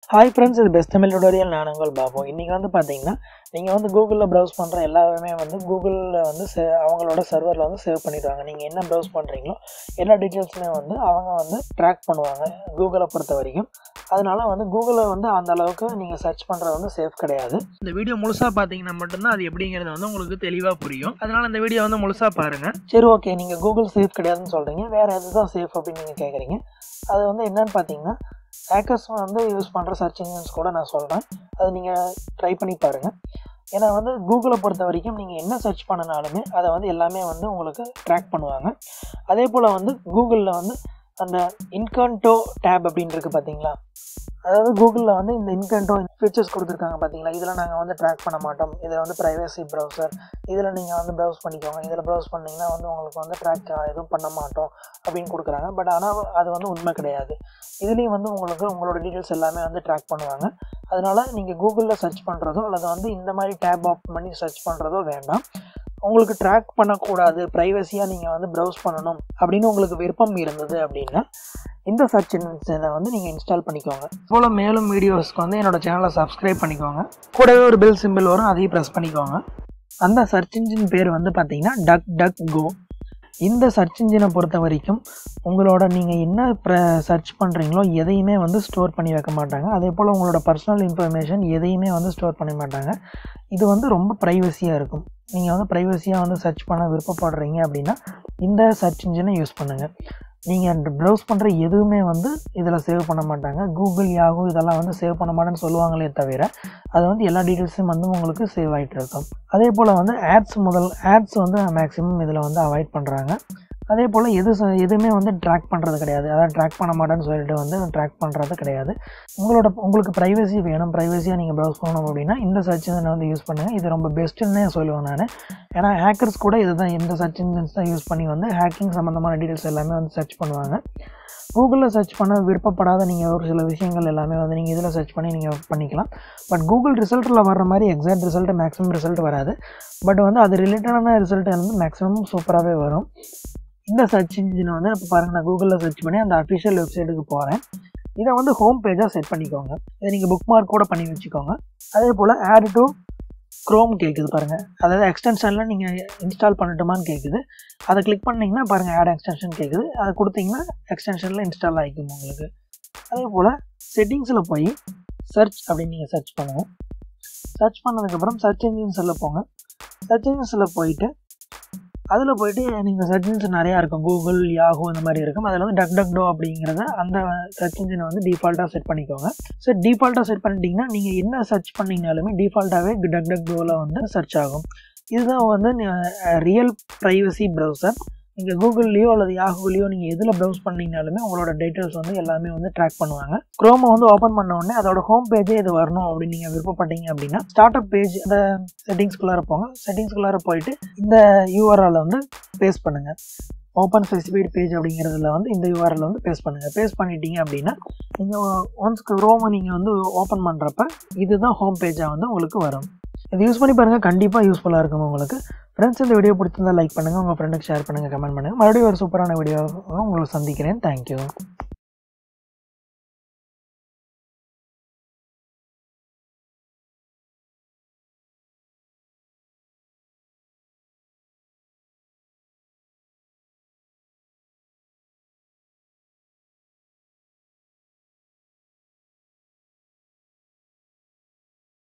hi friends இது best Tamil tutorial நான் உங்கள் பாபு இன்றைக்கி வந்து பார்த்தீங்கன்னா நீங்கள் வந்து கூகுளில் ப்ரௌஸ் பண்ணுற எல்லாமே வந்து கூகுளில் வந்து சே அவங்களோட சர்வரில் வந்து சேவ் பண்ணிடுவாங்க நீங்கள் என்ன ப்ரௌஸ் பண்ணுறீங்களோ எல்லா டீட்டெயில்ஸுமே வந்து அவங்க வந்து ட்ராக் பண்ணுவாங்க கூகுளை பொறுத்த வரைக்கும் அதனால வந்து கூகுளில் வந்து அந்த அளவுக்கு நீங்கள் சர்ச் பண்ணுறது வந்து சேஃப் கிடையாது இந்த வீடியோ முழுசாக பார்த்தீங்கன்னா மட்டும்தான் அது எப்படிங்கிறது வந்து உங்களுக்கு தெளிவாக புரியும் அதனால் இந்த வீடியோ வந்து முழுசாக பாருங்கள் சரி ஓகே நீங்கள் கூகுள் சேஃப் கிடையாதுன்னு சொல்கிறீங்க வேறு எது தான் சேஃப் அப்படின்னு நீங்கள் கேட்குறீங்க அது வந்து என்னன்னு பார்த்தீங்கன்னா ஹேக்கர்ஸ் வந்து யூஸ் பண்ணுற சர்ச் இன்ஜின்ஸ் கூட நான் சொல்கிறேன் அது நீங்கள் ட்ரை பண்ணி பாருங்கள் ஏன்னா வந்து கூகுளை பொறுத்த வரைக்கும் நீங்கள் என்ன சர்ச் பண்ணினாலுமே அதை வந்து எல்லாமே வந்து உங்களுக்கு ட்ராக் பண்ணுவாங்க அதே போல் வந்து கூகுளில் வந்து அந்த இன்கன்டோ டேப் அப்படின்னு இருக்குது பார்த்தீங்களா அதாவது கூகுளில் வந்து இந்த இன்கன்டோ ஃபீச்சர்ஸ் கொடுத்துருக்காங்க பார்த்தீங்களா இதில் நாங்கள் வந்து ட்ராக் பண்ண மாட்டோம் இதில் வந்து ப்ரைவசி ப்ரௌசர் இதில் நீங்கள் வந்து ப்ரௌஸ் பண்ணிக்கோங்க இதில் ப்ரௌஸ் பண்ணிங்கன்னா வந்து உங்களுக்கு வந்து ட்ராக் எதுவும் பண்ண மாட்டோம் அப்படின்னு கொடுக்குறாங்க பட் ஆனால் அது வந்து உண்மை கிடையாது இதுலேயும் வந்து உங்களுக்கு உங்களோட டீட்டெயில்ஸ் எல்லாமே வந்து ட்ராக் பண்ணுவாங்க அதனால் நீங்கள் கூகுளில் சர்ச் பண்ணுறதோ அல்லது வந்து இந்த மாதிரி டேப் ஆஃப் பண்ணி சர்ச் பண்ணுறதோ வேண்டாம் உங்களுக்கு ட்ராக் பண்ணக்கூடாது ப்ரைவசியாக நீங்கள் வந்து ப்ரௌஸ் பண்ணணும் அப்படின்னு உங்களுக்கு விருப்பம் இருந்தது அப்படின்னா இந்த சர்ச் இன்ஜினை வந்து நீங்கள் இன்ஸ்டால் பண்ணிக்கோங்க போல் மேலும் வீடியோஸ்க்கு வந்து என்னோட சேனலை சப்ஸ்கிரைப் பண்ணிக்கோங்க கூடவே ஒரு பெல் சிம்பிள் வரும் அதையும் ப்ரெஸ் பண்ணிக்கோங்க அந்த சர்ச் இன்ஜின் பேர் வந்து பார்த்தீங்கன்னா டக் டக் கோ இந்த சர்ச் இன்ஜினை பொறுத்த வரைக்கும் உங்களோட நீங்கள் என்ன ப்ர சர்ச் பண்ணுறீங்களோ எதையுமே வந்து ஸ்டோர் பண்ணி வைக்க மாட்டாங்க அதே போல் உங்களோட பர்சனல் இன்ஃபர்மேஷன் எதையுமே வந்து ஸ்டோர் பண்ண மாட்டாங்க இது வந்து ரொம்ப ப்ரைவசியாக இருக்கும் நீங்கள் வந்து ப்ரைவசியாக வந்து சர்ச் பண்ண விருப்பப்படுறீங்க அப்படின்னா இந்த சர்ச் இன்ஜினை யூஸ் பண்ணுங்கள் நீங்கள் ப்ரௌஸ் பண்ணுற எதுவுமே வந்து இதில் சேவ் பண்ண மாட்டாங்க கூகுள் யாகு இதெல்லாம் வந்து சேவ் பண்ண மாட்டேன்னு சொல்லுவாங்களே தவிர அது வந்து எல்லா டீட்டெயில்ஸும் வந்து உங்களுக்கு சேவ் ஆகிட்டு இருக்கும் அதே போல் வந்து ஆட்ஸ் முதல் ஆட்ஸ் வந்து மேக்ஸிமம் இதில் வந்து அவாய்ட் பண்ணுறாங்க அதே போல் எது ச- எதுவுமே வந்து ட்ராக் பண்ணுறது கிடையாது அதாவது ட்ராக் பண்ண மாட்டேன்னு சொல்லிட்டு வந்து ட்ராக் பண்ணுறது கிடையாது உங்களோட உங்களுக்கு ப்ரைவசி வேணும் ப்ரைவசியாக நீங்கள் ப்ரௌஸ் பண்ணணும் அப்படின்னா இந்த சர்ச் இன்ஜினை வந்து யூஸ் பண்ணுங்கள் இது ரொம்ப பெஸ்ட்டுன்னே சொல்லுவேன் நான் ஏன்னா ஹேக்கர்ஸ் கூட இதுதான் இந்த சர்ச் இன்ஜின்ஸ் தான் யூஸ் பண்ணி வந்து ஹேக்கிங் சம்மந்தமான டீட்டெயில்ஸ் எல்லாமே வந்து சர்ச் பண்ணுவாங்க கூகுளில் சர்ச் பண்ண விருப்பப்படாத நீங்கள் ஒரு சில விஷயங்கள் எல்லாமே வந்து நீங்கள் இதில் சர்ச் பண்ணி நீங்கள் பண்ணிக்கலாம் பட் கூகுள் ரிசல்ட்டில் வர்ற மாதிரி எக்ஸாக்ட் ரிசல்ட் மேக்ஸிமம் ரிசல்ட் வராது பட் வந்து அது ரிலேட்டடான ரிசல்ட் வந்து மேக்ஸிமம் சூப்பராகவே வரும் இந்த சர்ச் இன்ஜினை வந்து இப்போ பாருங்கள் நான் கூகுளில் சர்ச் பண்ணி அந்த அஃபிஷியல் வெப்சைட்டுக்கு போகிறேன் இதை வந்து ஹோம் பேஜாக செட் பண்ணிக்கோங்க இதை நீங்கள் புக் மார்க் கூட பண்ணி வச்சுக்கோங்க அதே போல் ஆட் டு க்ரோம் கேட்குது பாருங்கள் அதாவது எக்ஸ்டென்ஷனில் நீங்கள் இன்ஸ்டால் பண்ணட்டுமான்னு கேட்குது அதை கிளிக் பண்ணிங்கன்னா பாருங்கள் ஆட் எக்ஸ்டென்ஷன் கேட்குது அதை கொடுத்தீங்கன்னா எக்ஸ்டென்ஷனில் இன்ஸ்டால் ஆகிக்கும் உங்களுக்கு அதே போல் செட்டிங்ஸில் போய் சர்ச் அப்படின்னு நீங்கள் சர்ச் பண்ணுங்கள் சர்ச் பண்ணதுக்கப்புறம் சர்ச் இன்ஜின்ஸில் போங்க சர்ச் இன்ஜின்ஸில் போயிட்டு அதில் போயிட்டு நீங்கள் சர்ச் இன்ஜின் நிறையா இருக்கும் கூகுள் யாஹூ இந்த மாதிரி இருக்கும் அதில் வந்து டக் டக் டோ அப்படிங்கிறத அந்த சர்ச் இன்ஜினை வந்து டிஃபால்ட்டாக செட் பண்ணிக்கோங்க ஸோ டிஃபால்ட்டாக செட் பண்ணிட்டீங்கன்னா நீங்கள் என்ன சர்ச் பண்ணீங்கனாலுமே டிஃபால்ட்டாகவே டக் டக் டோவில் வந்து சர்ச் ஆகும் இதுதான் வந்து ரியல் ப்ரைவசி ப்ரௌசர் நீங்கள் கூகுள்லேயோ அல்லது யாஹூலேயோ நீங்கள் எதில் ப்ரௌஸ் பண்ணீங்கனாலுமே உங்களோட டீட்டெயில்ஸ் வந்து எல்லாமே வந்து ட்ராக் பண்ணுவாங்க க்ரோமை வந்து ஓப்பன் பண்ண உடனே அதோட ஹோம் பேஜே இது வரணும் அப்படின்னு நீங்கள் விருப்பப்பட்டீங்க அப்படின்னா ஸ்டார்ட் அப் பேஜ் இந்த செட்டிங்ஸ்குள்ளார போங்க செட்டிங்ஸ்குள்ளார போயிட்டு இந்த யூஆர்எல் வந்து பேஸ்ட் பண்ணுங்கள் ஓப்பன் ஸ்பெசிஃபைட் பேஜ் அப்படிங்கிறதுல வந்து இந்த யூஆர்எல் வந்து பேஸ்ட் பண்ணுங்கள் பேஸ்ட் பண்ணிட்டீங்க அப்படின்னா நீங்கள் ஒன்ஸ் க்ரோமை நீங்கள் வந்து ஓப்பன் பண்ணுறப்ப இதுதான் ஹோம் பேஜாக வந்து உங்களுக்கு வரும் இது யூஸ் பண்ணி பாருங்கள் கண்டிப்பாக யூஸ்ஃபுல்லாக இருக்கும் உங்களுக்கு ஃப்ரெண்ட்ஸ் இந்த வீடியோ பிடிச்சிருந்தா லைக் பண்ணுங்கள் உங்கள் ஃப்ரெண்டுக்கு ஷேர் பண்ணுங்கள் கமெண்ட் பண்ணுங்கள் மறுபடியும் ஒரு சூப்பரான வீடியோ உங்களை சந்திக்கிறேன் தேங்க்யூ